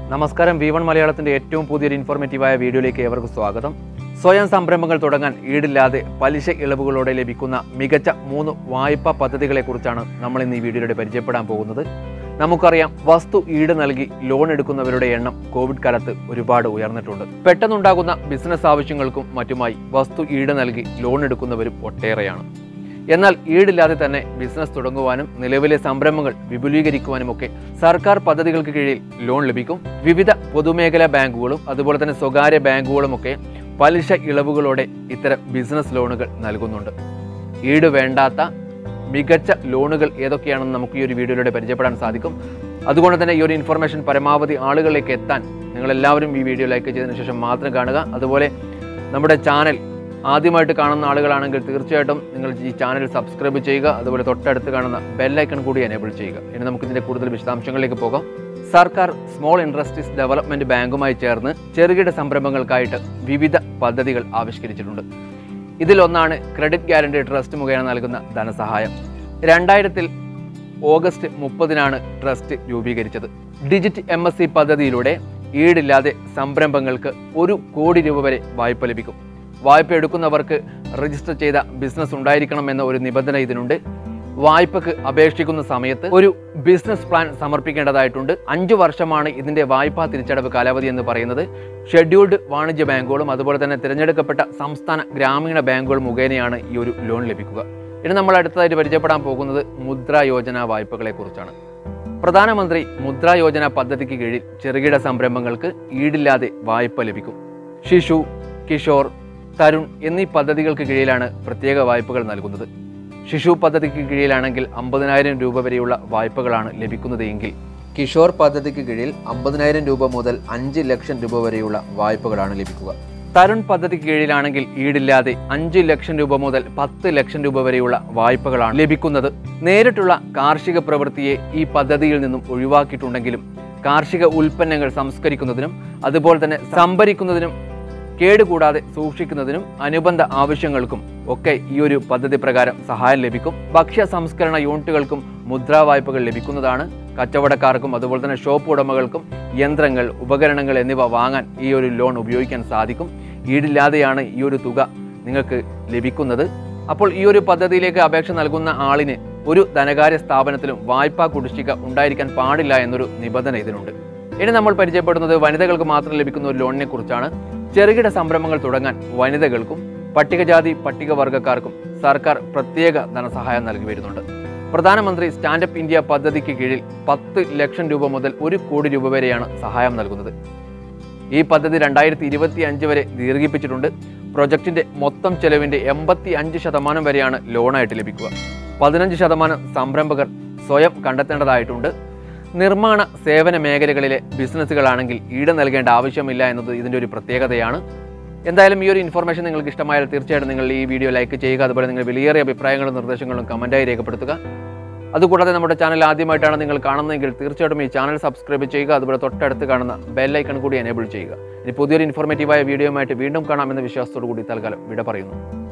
നമസ്കാരം V one മലയാളത്തിന്റെ ഏറ്റവും പുതിയൊരു ഇൻഫോർമേറ്റീവായ വീഡിയോയിലേക്ക് ഏവർക്കും സ്വാഗതം സ്വയം സംരംഭങ്ങൾ തുടങ്ങാൻ ഈടില്ലാതെ പലിശ ഇളവുകളോടെ ലഭിക്കുന്ന മികച്ച മൂന്ന് വായ്പാ പദ്ധതികളെക്കുറിച്ചാണ് നമ്മൾ ഇന്ന് ഈ വീഡിയോയിലൂടെ പരിചയപ്പെടാൻ പോകുന്നത് നമുക്കറിയാം വസ്തു ഈട് നൽകി ലോൺ എടുക്കുന്നവരുടെ എണ്ണം കോവിഡ് കാലത്ത് ഒരുപാട് ഉയർന്നിട്ടുണ്ട് പെട്ടെന്നുണ്ടാകുന്ന ബിസിനസ് ആവശ്യങ്ങൾക്കും മറ്റുമായി വസ്തു ഈട് നൽകി ലോൺ എടുക്കുന്നവരും ഒട്ടേറെയാണ് എന്നാൽ ഈടില്ലാതെ തന്നെ ബിസിനസ് തുടങ്ങുവാനും നിലവിലെ സംരംഭങ്ങൾ വിപുലീകരിക്കുവാനുമൊക്കെ സർക്കാർ പദ്ധതികൾക്ക് കീഴിൽ ലോൺ ലഭിക്കും വിവിധ പൊതുമേഖലാ ബാങ്കുകളും അതുപോലെ തന്നെ സ്വകാര്യ ബാങ്കുകളുമൊക്കെ പലിശ ഇളവുകളോടെ ഇത്തരം ബിസിനസ് ലോണുകൾ നൽകുന്നുണ്ട് ഈട് വേണ്ടാത്ത മികച്ച ലോണുകൾ ഏതൊക്കെയാണെന്ന് നമുക്ക് ഈ ഒരു വീഡിയോയിലൂടെ പരിചയപ്പെടാൻ സാധിക്കും അതുകൊണ്ട് തന്നെ ഈ ഒരു ഇൻഫർമേഷൻ പരമാവധി ആളുകളിലേക്ക് എത്താൻ നിങ്ങളെല്ലാവരും ഈ വീഡിയോ ലൈക്ക് ചെയ്തതിനു ശേഷം മാത്രം കാണുക അതുപോലെ നമ്മുടെ ചാനൽ ആദ്യമായിട്ട് കാണുന്ന ആളുകളാണെങ്കിൽ തീർച്ചയായിട്ടും നിങ്ങൾ ഈ ചാനൽ സബ്സ്ക്രൈബ് ചെയ്യുക അതുപോലെ തൊട്ടടുത്ത് കാണുന്ന ബെല്ലൈക്കൺ കൂടി എനേബിൾ ചെയ്യുക ഇനി നമുക്ക് ഇതിന്റെ കൂടുതൽ വിശദാംശങ്ങളിലേക്ക് പോകാം സർക്കാർ സ്മോൾ ഇൻഡസ്ട്രീസ് ഡെവലപ്മെന്റ് ബാങ്കുമായി ചേർന്ന് ചെറുകിട സംരംഭങ്ങൾക്കായിട്ട് വിവിധ പദ്ധതികൾ ആവിഷ്കരിച്ചിട്ടുണ്ട് ഇതിലൊന്നാണ് ക്രെഡിറ്റ് ഗ്യാരണ്ടി ട്രസ്റ്റ് മുഖേന നൽകുന്ന ധനസഹായം രണ്ടായിരത്തിൽ ഓഗസ്റ്റ് മുപ്പതിനാണ് ട്രസ്റ്റ് രൂപീകരിച്ചത് ഡിജിറ്റ് എം എസ് സി പദ്ധതിയിലൂടെ ഈടില്ലാതെ സംരംഭങ്ങൾക്ക് ഒരു കോടി രൂപ വരെ വായ്പ ലഭിക്കും വായ്പ എടുക്കുന്നവർക്ക് രജിസ്റ്റർ ചെയ്ത ബിസിനസ് ഉണ്ടായിരിക്കണം എന്ന ഒരു നിബന്ധന ഇതിനുണ്ട് വായ്പക്ക് അപേക്ഷിക്കുന്ന സമയത്ത് ഒരു ബിസിനസ് പ്ലാൻ സമർപ്പിക്കേണ്ടതായിട്ടുണ്ട് അഞ്ചു വർഷമാണ് ഇതിന്റെ വായ്പാ തിരിച്ചടവ് കാലാവധി എന്ന് പറയുന്നത് ഷെഡ്യൂൾഡ് വാണിജ്യ ബാങ്കുകളും അതുപോലെ തന്നെ തിരഞ്ഞെടുക്കപ്പെട്ട സംസ്ഥാന ഗ്രാമീണ ബാങ്കുകൾ മുഖേനയാണ് ഈ ഒരു ലോൺ ലഭിക്കുക ഇനി നമ്മൾ അടുത്തതായിട്ട് പരിചയപ്പെടാൻ പോകുന്നത് മുദ്ര യോജന വായ്പകളെ കുറിച്ചാണ് പ്രധാനമന്ത്രി മുദ്ര യോജന പദ്ധതിക്ക് കീഴിൽ ചെറുകിട സംരംഭങ്ങൾക്ക് ഈടില്ലാതെ വായ്പ ലഭിക്കും ശിശു കിഷോർ തരുൺ എന്നീ പദ്ധതികൾക്ക് കീഴിലാണ് പ്രത്യേക വായ്പകൾ നൽകുന്നത് ശിശു പദ്ധതിക്ക് കീഴിലാണെങ്കിൽ അമ്പതിനായിരം രൂപ വരെയുള്ള വായ്പകളാണ് ലഭിക്കുന്നത് എങ്കിൽ കിഷോർ പദ്ധതിക്ക് കീഴിൽ അമ്പതിനായിരം രൂപ മുതൽ അഞ്ച് ലക്ഷം രൂപ വരെയുള്ള വായ്പകളാണ് ലഭിക്കുക തരുൺ പദ്ധതിക്ക് കീഴിലാണെങ്കിൽ ഈടില്ലാതെ അഞ്ച് ലക്ഷം രൂപ മുതൽ പത്ത് ലക്ഷം രൂപ വരെയുള്ള വായ്പകളാണ് ലഭിക്കുന്നത് നേരിട്ടുള്ള കാർഷിക പ്രവൃത്തിയെ ഈ പദ്ധതിയിൽ നിന്നും ഒഴിവാക്കിയിട്ടുണ്ടെങ്കിലും കാർഷിക ഉൽപ്പന്നങ്ങൾ സംസ്കരിക്കുന്നതിനും അതുപോലെ തന്നെ സംഭരിക്കുന്നതിനും കേടുകൂടാതെ സൂക്ഷിക്കുന്നതിനും അനുബന്ധ ആവശ്യങ്ങൾക്കും ഒക്കെ ഈ ഒരു പദ്ധതി പ്രകാരം സഹായം ലഭിക്കും ഭക്ഷ്യ സംസ്കരണ യൂണിറ്റുകൾക്കും മുദ്രാ വായ്പകൾ ലഭിക്കുന്നതാണ് കച്ചവടക്കാർക്കും അതുപോലെ തന്നെ ഷോപ്പ് ഉടമകൾക്കും യന്ത്രങ്ങൾ ഉപകരണങ്ങൾ എന്നിവ വാങ്ങാൻ ഈ ഒരു ലോൺ ഉപയോഗിക്കാൻ സാധിക്കും ഈടില്ലാതെയാണ് ഈ ഒരു തുക നിങ്ങൾക്ക് ലഭിക്കുന്നത് അപ്പോൾ ഈ ഒരു പദ്ധതിയിലേക്ക് അപേക്ഷ നൽകുന്ന ആളിന് ഒരു ധനകാര്യ സ്ഥാപനത്തിലും വായ്പാ കുടിശ്ശിക ഉണ്ടായിരിക്കാൻ പാടില്ല എന്നൊരു നിബന്ധന ഇതിനുണ്ട് ഇനി നമ്മൾ പരിചയപ്പെടുന്നത് വനിതകൾക്ക് മാത്രം ലഭിക്കുന്ന ഒരു ലോണിനെ കുറിച്ചാണ് ചെറുകിട സംരംഭങ്ങൾ തുടങ്ങാൻ വനിതകൾക്കും പട്ടികജാതി പട്ടികവർഗക്കാർക്കും സർക്കാർ പ്രത്യേക ധനസഹായം നൽകി വരുന്നുണ്ട് പ്രധാനമന്ത്രി സ്റ്റാൻഡപ്പ് ഇന്ത്യ പദ്ധതിക്ക് കീഴിൽ പത്ത് ലക്ഷം രൂപ മുതൽ ഒരു കോടി രൂപ വരെയാണ് സഹായം നൽകുന്നത് ഈ പദ്ധതി രണ്ടായിരത്തി ഇരുപത്തി അഞ്ച് വരെ ദീർഘിപ്പിച്ചിട്ടുണ്ട് പ്രൊജക്ടിന്റെ മൊത്തം ചെലവിന്റെ എൺപത്തി അഞ്ച് ശതമാനം വരെയാണ് ലോണായിട്ട് ലഭിക്കുക പതിനഞ്ച് ശതമാനം സംരംഭകർ സ്വയം കണ്ടെത്തേണ്ടതായിട്ടുണ്ട് നിർമ്മാണ സേവന മേഖലകളിലെ ബിസിനസ്സുകളാണെങ്കിൽ ഈട് നൽകേണ്ട ആവശ്യമില്ല എന്നത് ഇതിൻ്റെ ഒരു പ്രത്യേകതയാണ് എന്തായാലും ഈ ഒരു ഇൻഫർമേഷൻ നിങ്ങൾക്ക് ഇഷ്ടമായാൽ തീർച്ചയായിട്ടും നിങ്ങൾ ഈ വീഡിയോ ലൈക്ക് ചെയ്യുക അതുപോലെ നിങ്ങൾ വിലയേറിയ അഭിപ്രായങ്ങളും നിർദ്ദേശങ്ങളും കമൻറ്റായി രേഖപ്പെടുത്തുക അതുകൂടാതെ നമ്മുടെ ചാനൽ ആദ്യമായിട്ടാണ് നിങ്ങൾ കാണുന്നതെങ്കിൽ തീർച്ചയായിട്ടും ഈ ചാനൽ സബ്സ്ക്രൈബ് ചെയ്യുക അതുപോലെ തൊട്ടടുത്ത് കാണുന്ന ബെല്ലൈക്കൺ കൂടി എനേബിൾ ചെയ്യുക ഇനി പുതിയൊരു ഇൻഫോർമേറ്റീവായ വീഡിയോയുമായിട്ട് വീണ്ടും കാണാമെന്ന വിശ്വാസത്തോടു കൂടി തൽക്കാലം വിട പറയുന്നു